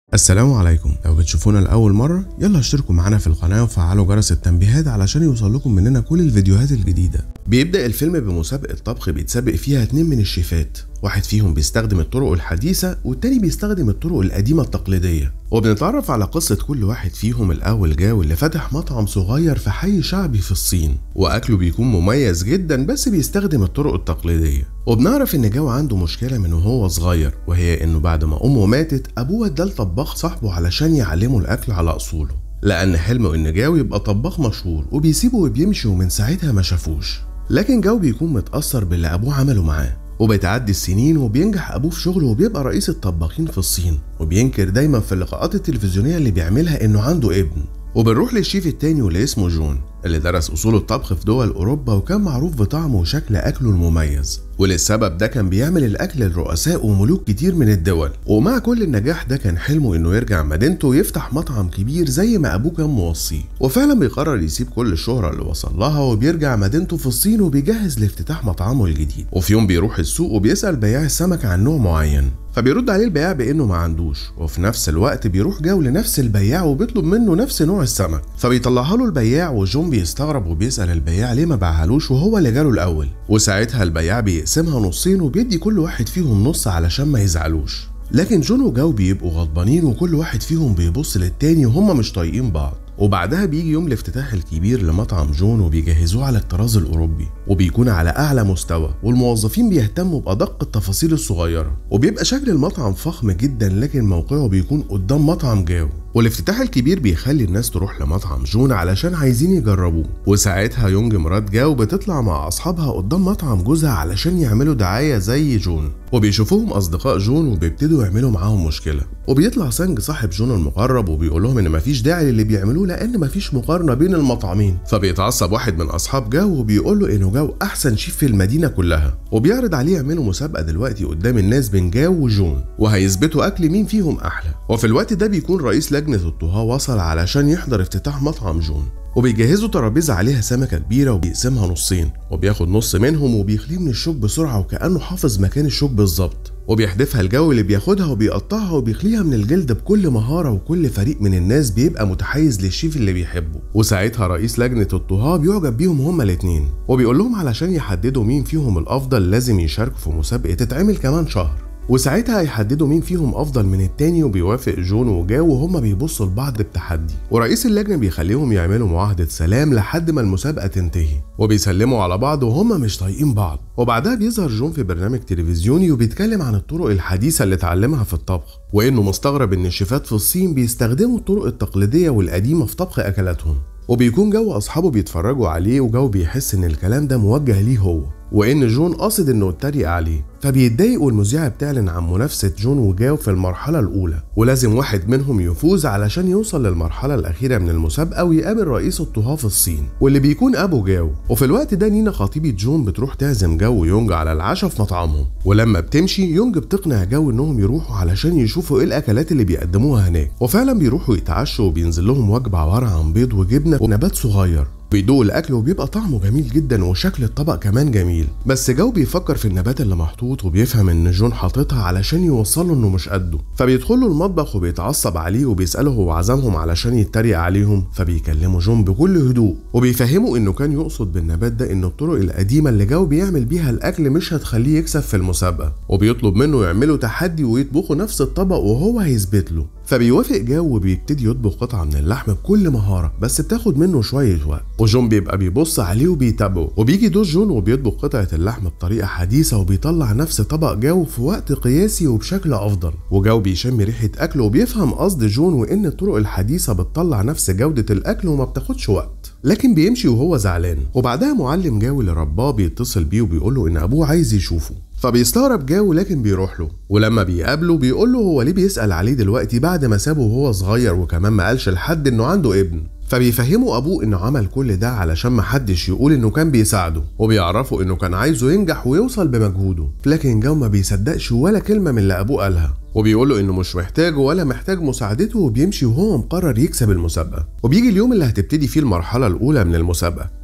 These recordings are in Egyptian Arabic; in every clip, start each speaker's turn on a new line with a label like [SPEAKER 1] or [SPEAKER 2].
[SPEAKER 1] السلام عليكم لو بتشوفونا لأول مرة يلا اشتركوا معانا في القناة وفعلوا جرس التنبيهات علشان يوصل لكم مننا كل الفيديوهات الجديدة بيبدأ الفيلم بمسابقة طبخ بيتسابق فيها اتنين من الشيفات واحد فيهم بيستخدم الطرق الحديثة والتاني بيستخدم الطرق القديمة التقليدية وبنتعرف على قصة كل واحد فيهم الأول جاو اللي فتح مطعم صغير في حي شعبي في الصين وأكله بيكون مميز جدا بس بيستخدم الطرق التقليدية وبنعرف إن جاو عنده مشكلة من وهو صغير وهي إنه بعد ما أمه ماتت أبوه اداه لطباخ صاحبه علشان يعلمه الأكل على أصوله لأن حلمه إن جاو يبقى طباخ مشهور وبيسيبه وبيمشي ومن ساعتها ما شافوش لكن جو بيكون متأثر باللي أبوه عمله معاه وبتعدي السنين وبينجح أبوه في شغله وبيبقى رئيس الطباخين في الصين وبينكر دايما في اللقاءات التلفزيونية اللي بيعملها إنه عنده ابن وبنروح للشيف التاني واللي اسمه جون اللي درس أصول الطبخ في دول أوروبا وكان معروف بطعمه وشكل أكله المميز وللسبب ده كان بيعمل الأكل لرؤساء وملوك كتير من الدول ومع كل النجاح ده كان حلمه إنه يرجع مدينته ويفتح مطعم كبير زي ما أبوه كان موصيه وفعلا بيقرر يسيب كل الشهرة اللي وصل لها وبيرجع مدينته في الصين وبيجهز لافتتاح مطعمه الجديد وفي يوم بيروح السوق وبيسأل بياع السمك عن نوع معين فبيرد عليه البياع بانه ما عندوش وفي نفس الوقت بيروح جو لنفس البياع وبيطلب منه نفس نوع السمك فبيطلعها له البياع وجون بيستغرب وبيسال البياع ليه ما باعهالوش وهو اللي جاله الاول وساعتها البياع بيقسمها نصين وبيدي كل واحد فيهم نص علشان ما يزعلوش لكن جون وجو بيبقوا غضبانين وكل واحد فيهم بيبص للتاني وهما مش طايقين بعض وبعدها بيجي يوم الافتتاح الكبير لمطعم جون وبيجهزوه على الطراز الأوروبي وبيكون على أعلى مستوى والموظفين بيهتموا بأدق التفاصيل الصغيرة وبيبقى شكل المطعم فخم جدا لكن موقعه بيكون قدام مطعم جاو والافتتاح الكبير بيخلي الناس تروح لمطعم جون علشان عايزين يجربوه وساعتها يونج مرات جاو بتطلع مع أصحابها قدام مطعم جوزها علشان يعملوا دعاية زي جون وبيشوفوهم أصدقاء جون وبيبتدوا يعملوا معاهم مشكلة وبيطلع سانج صاحب جون المقرب وبيقول لهم إن مفيش داعي للي بيعملوه لأن مفيش مقارنة بين المطعمين فبيتعصب واحد من أصحاب جاو وبيقول له إنه جاو أحسن شيف في المدينة كلها وبيعرض عليه يعملوا مسابقة دلوقتي قدام الناس بين جاو وجون وهيثبتوا أكل مين فيهم أحلى وفي الوقت ده بيكون رئيس لجنة الطهاة وصل علشان يحضر افتتاح مطعم جون وبيجهزوا ترابيزة عليها سمكة كبيرة وبيقسمها نصين وبياخد نص منهم وبيخليه من الشوك بسرعة وكأنه حافظ مكان الشوك بالظبط وبيحدفها الجو اللي بياخدها وبيقطعها وبيخليها من الجلد بكل مهارة وكل فريق من الناس بيبقى متحيز للشيف اللي بيحبه وساعتها رئيس لجنة الطهاة بيعجب بيهم هما الاتنين وبيقول لهم علشان يحددوا مين فيهم الأفضل لازم يشاركوا في مسابقة تتعمل كمان شهر وساعتها هيحددوا مين فيهم افضل من التاني وبيوافق جون وجاو وهما بيبصوا لبعض بتحدي ورئيس اللجنه بيخليهم يعملوا معاهده سلام لحد ما المسابقه تنتهي وبيسلموا على بعض وهما مش طايقين بعض وبعدها بيظهر جون في برنامج تلفزيوني وبيتكلم عن الطرق الحديثه اللي اتعلمها في الطبخ وانه مستغرب ان الشيفات في الصين بيستخدموا الطرق التقليديه والقديمه في طبخ اكلاتهم وبيكون جو اصحابه بيتفرجوا عليه وجو بيحس ان الكلام ده موجه ليه هو وان جون قاصد انه يتريق عليه فبيتضايق والمذيعة بتعلن عن منافسة جون وجاو في المرحلة الأولى ولازم واحد منهم يفوز علشان يوصل للمرحلة الأخيرة من المسابقة ويقابل رئيس الطهاة في الصين واللي بيكون أبو جاو وفي الوقت ده نينا خطيبة جون بتروح تعزم جو ويونج على العشاء في مطعمهم ولما بتمشي يونج بتقنع جو إنهم يروحوا علشان يشوفوا إيه الأكلات اللي بيقدموها هناك وفعلا بيروحوا يتعشوا وبينزل لهم وجبة عبارة عن بيض وجبنة ونبات صغير بيدوق الاكل وبيبقى طعمه جميل جدا وشكل الطبق كمان جميل بس جو بيفكر في النبات اللي محطوط وبيفهم ان جون حاططها علشان يوصله انه مش قده فبيدخل له المطبخ وبيتعصب عليه وبيساله هو عزمهم علشان يتريق عليهم فبيكلموا جون بكل هدوء وبيفهموا انه كان يقصد بالنبات ده ان الطرق القديمه اللي جو بيعمل بيها الاكل مش هتخليه يكسب في المسابقه وبيطلب منه يعملوا تحدي ويطبخوا نفس الطبق وهو هيثبت له فبيوافق جو وبيبتدي يطبخ قطعه من اللحم بكل مهاره بس بتاخد منه شويه وقت وجون بيبقى بيبص عليه وبيتابعه وبيجي دور جون وبيطبخ قطعه اللحم بطريقه حديثه وبيطلع نفس طبق جو في وقت قياسي وبشكل افضل وجو بيشم ريحه اكله وبيفهم قصد جون وان الطرق الحديثه بتطلع نفس جوده الاكل وما بتاخدش وقت لكن بيمشي وهو زعلان وبعدها معلم جاو اللي رباه بيتصل بيه وبيقول له ان ابوه عايز يشوفه فبيستغرب جاو لكن بيروح له ولما بيقابله بيقول له هو ليه بيسأل عليه دلوقتي بعد ما سابه وهو صغير وكمان ما قالش لحد انه عنده ابن فبيفهموا ابوه انه عمل كل ده علشان محدش يقول انه كان بيساعده وبيعرفوا انه كان عايزه ينجح ويوصل بمجهوده لكن جو ما بيصدقش ولا كلمه من اللي ابوه قالها وبيقول له انه مش محتاجه ولا محتاج مساعدته وبيمشي وهو مقرر يكسب المسابقه وبيجي اليوم اللي هتبتدي فيه المرحله الاولى من المسابقه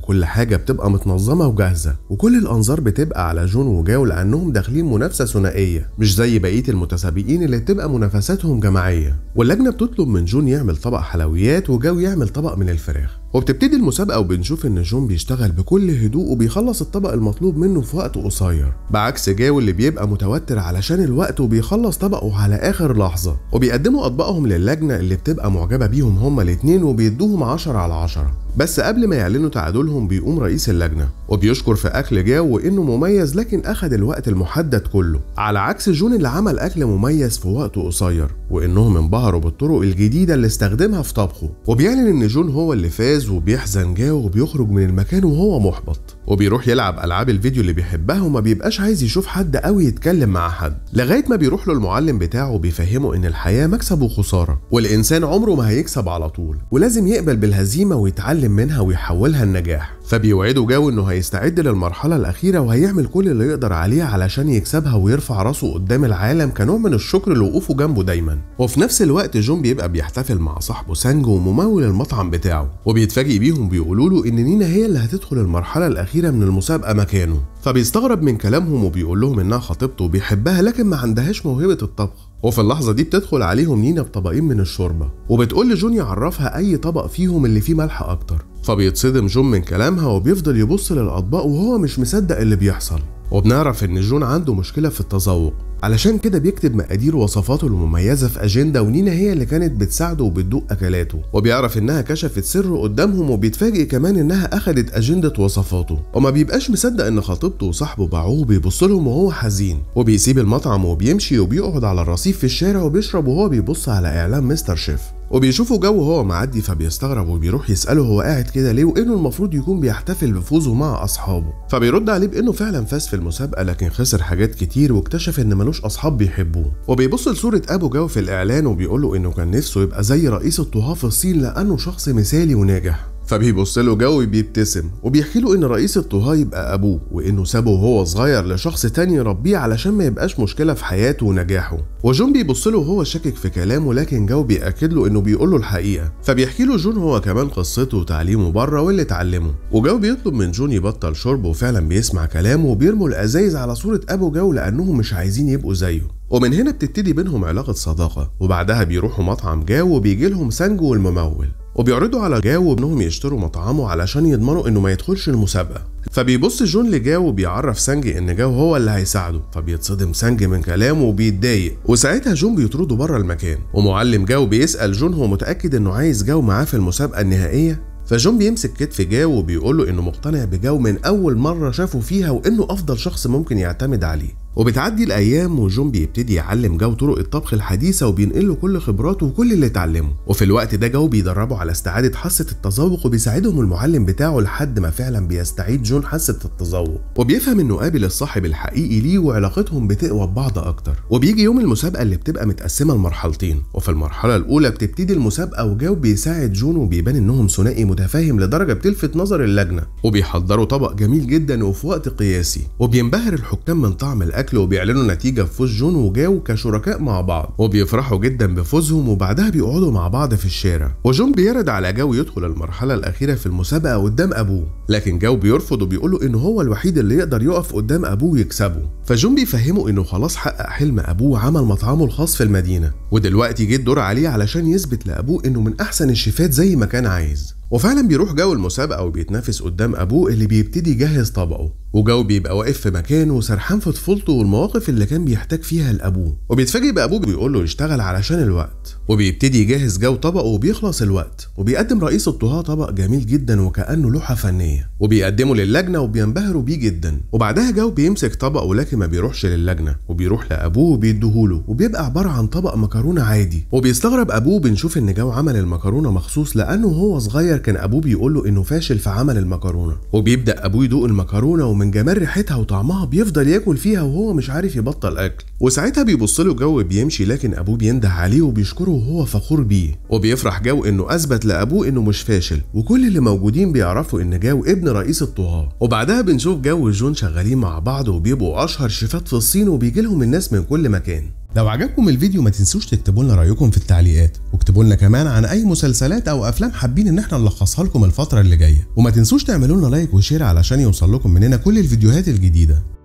[SPEAKER 1] وكل حاجة بتبقى متنظمة وجاهزة وكل الأنظار بتبقى على جون وجاو لأنهم داخلين منافسة ثنائية مش زي بقية المتسابقين اللي بتبقى منافساتهم جماعية واللجنة بتطلب من جون يعمل طبق حلويات وجاو يعمل طبق من الفراخ وبتبتدي المسابقة وبنشوف إن جون بيشتغل بكل هدوء وبيخلص الطبق المطلوب منه في وقت قصير بعكس جاو اللي بيبقى متوتر علشان الوقت وبيخلص طبقه على آخر لحظة وبيقدموا أطباقهم للجنة اللي بتبقى معجبة بيهم هما الاتنين وبيدوهم عشرة على عشرة بس قبل ما يعلنوا تعادلهم بيقوم رئيس اللجنة وبيشكر في أكل جاو وإنه مميز لكن أخد الوقت المحدد كله على عكس جون اللي عمل أكل مميز في وقت قصير وإنهم انبهروا بالطرق الجديدة اللي استخدمها في طبخه وبيعلن إن جون هو اللي فاز وبيحزن جاو وبيخرج من المكان وهو محبط وبيروح يلعب ألعاب الفيديو اللي بيحبها وما بيبقاش عايز يشوف حد قوي يتكلم مع حد لغاية ما بيروح له المعلم بتاعه وبيفهمه إن الحياة مكسب وخسارة والإنسان عمره ما هيكسب على طول ولازم يقبل بالهزيمة ويتعلم منها ويحولها لنجاح فبيوعده جو انه هيستعد للمرحله الاخيره وهيعمل كل اللي يقدر عليه علشان يكسبها ويرفع راسه قدام العالم كنوع من الشكر لوقوفه جنبه دايما وفي نفس الوقت جون بيبقى بيحتفل مع صاحبه سانج وممول المطعم بتاعه وبيتفاجئ بيهم بيقولوا له ان نينا هي اللي هتدخل المرحله الاخيره من المسابقه مكانه فبيستغرب من كلامهم وبيقول لهم انها خطيبته وبيحبها لكن ما عندهاش موهبه الطبخ وفي اللحظة دي بتدخل عليهم نينا بطبقين من الشوربة وبتقول لجون يعرفها أي طبق فيهم اللي فيه ملح أكتر فبيتصدم جون من كلامها وبيفضل يبص للأطباق وهو مش مصدق اللي بيحصل وبنعرف إن جون عنده مشكلة في التذوق علشان كده بيكتب مقادير وصفاته المميزة في أجندة ونينا هي اللي كانت بتساعده وبتدوق أكلاته وبيعرف إنها كشفت سره قدامهم وبيتفاجئ كمان إنها أخدت أجندة وصفاته وما بيبقاش مصدق إن خطيبته وصاحبه باعوه بيبص لهم وهو حزين وبيسيب المطعم وبيمشي وبيقعد على الرصيف في الشارع وبيشرب وهو بيبص على إعلان مستر شيف وبيشوفوا جو وهو معدي فبيستغرب وبيروح يسأله هو قاعد كده ليه وإنه المفروض يكون بيحتفل بفوزه مع أصحابه فبيرد عليه بإنه فعلا فاز في المسابقة لكن خسر حاجات كتير واكتشف إن ملوش أصحاب بيحبوه وبيبص لصورة أبو جو في الإعلان وبيقول له إنه كان نفسه يبقى زي رئيس الطهاة في الصين لأنه شخص مثالي وناجح فبيبص له جو بيبتسم وبيحكي له ان رئيس الطهاة يبقى ابوه وانه سابه وهو صغير لشخص تاني يربيه علشان ما يبقاش مشكله في حياته ونجاحه وجون بيبص له وهو شاكك في كلامه لكن جو بياكد له انه بيقول له الحقيقه فبيحكي له جون هو كمان قصته وتعليمه بره واللي اتعلمه وجو بيطلب من جون يبطل شرب وفعلا بيسمع كلامه وبيرموا الازايز على صوره ابو جو لانهم مش عايزين يبقوا زيه ومن هنا بتبتدي بينهم علاقة صداقة وبعدها بيروحوا مطعم جاو وبيجي لهم سانجو والممول وبيعرضوا على جاو انهم يشتروا مطعمه علشان يضمنوا انه ما يدخلش المسابقه فبيبص جون لجاو وبيعرف سانج ان جاو هو اللي هيساعده فبيتصدم سانج من كلامه وبيتضايق وساعتها جون بيطرده بره المكان ومعلم جاو بيسال جون هو متاكد انه عايز جاو معاه في المسابقه النهائيه فجون بيمسك كتف جاو وبيقول له انه مقتنع بجاو من اول مره شافه فيها وانه افضل شخص ممكن يعتمد عليه وبتعدي الايام وجون بيبتدي يعلم جو طرق الطبخ الحديثه وبينقل له كل خبراته وكل اللي اتعلمه وفي الوقت ده جو بيدربه على استعاده حاسه التذوق وبيساعدهم المعلم بتاعه لحد ما فعلا بيستعيد جون حاسه التذوق وبيفهم انه قابل الصاحب الحقيقي ليه وعلاقتهم بتقوى ببعض اكتر وبيجي يوم المسابقه اللي بتبقى متقسمه لمرحلتين وفي المرحله الاولى بتبتدي المسابقه وجو بيساعد جون وبيبان انهم ثنائي متفاهم لدرجه بتلفت نظر اللجنه وبيحضروا طبق جميل جدا وفي وقت قياسي وبينبهر الحكام من طعم الاكل وبيعلنوا نتيجه بفوز جون وجاو كشركاء مع بعض وبيفرحوا جدا بفوزهم وبعدها بيقعدوا مع بعض في الشارع وجون بيرد على جو يدخل المرحله الاخيره في المسابقه قدام ابوه لكن جو بيرفض وبيقول انه هو الوحيد اللي يقدر يقف قدام ابوه ويكسبه فجون بيفهمه انه خلاص حقق حلم ابوه وعمل مطعمه الخاص في المدينه ودلوقتي جه الدور عليه علشان يثبت لابوه انه من احسن الشيفات زي ما كان عايز وفعلا بيروح جو المسابقة وبيتنافس قدام أبوه اللي بيبتدي يجهز طبقه وجو بيبقى واقف في مكانه وسرحان في طفولته والمواقف اللي كان بيحتاج فيها لأبوه وبيتفاجئ بأبوه بيقول له يشتغل علشان الوقت وبيبتدي يجهز جو طبقه وبيخلص الوقت وبيقدم رئيس الطهاة طبق جميل جدا وكأنه لوحة فنية وبيقدمه للجنة وبينبهروا بيه جدا وبعدها جو بيمسك طبقه لكن ما بيروحش للجنة وبيروح لأبوه وبيديهوله وبيبقى عبارة عن طبق مكرونة عادي وبيستغرب أبوه بنشوف إن جو عمل المكرونة مخصوص لأنه هو صغير كان ابوه بيقول له انه فاشل في عمل المكرونه وبيبدا ابوه يدوق المكرونه ومن جمال ريحتها وطعمها بيفضل ياكل فيها وهو مش عارف يبطل اكل وساعتها بيبص له جو بيمشي لكن ابوه بينده عليه وبيشكره وهو فخور بيه وبيفرح جو انه اثبت لابوه انه مش فاشل وكل اللي موجودين بيعرفوا ان جو ابن رئيس الطهاه وبعدها بنشوف جو وجون شغالين مع بعض وبيبقوا اشهر شيفات في الصين وبيجي لهم الناس من كل مكان
[SPEAKER 2] لو عجبكم الفيديو ما تنسوش تكتبوا لنا رايكم في التعليقات
[SPEAKER 1] واكتبوا لنا كمان عن اي مسلسلات او افلام حابين ان احنا نلخصها لكم الفتره اللي جايه وما تنسوش تعملوا لنا لايك وشير علشان يوصل لكم مننا كل الفيديوهات الجديده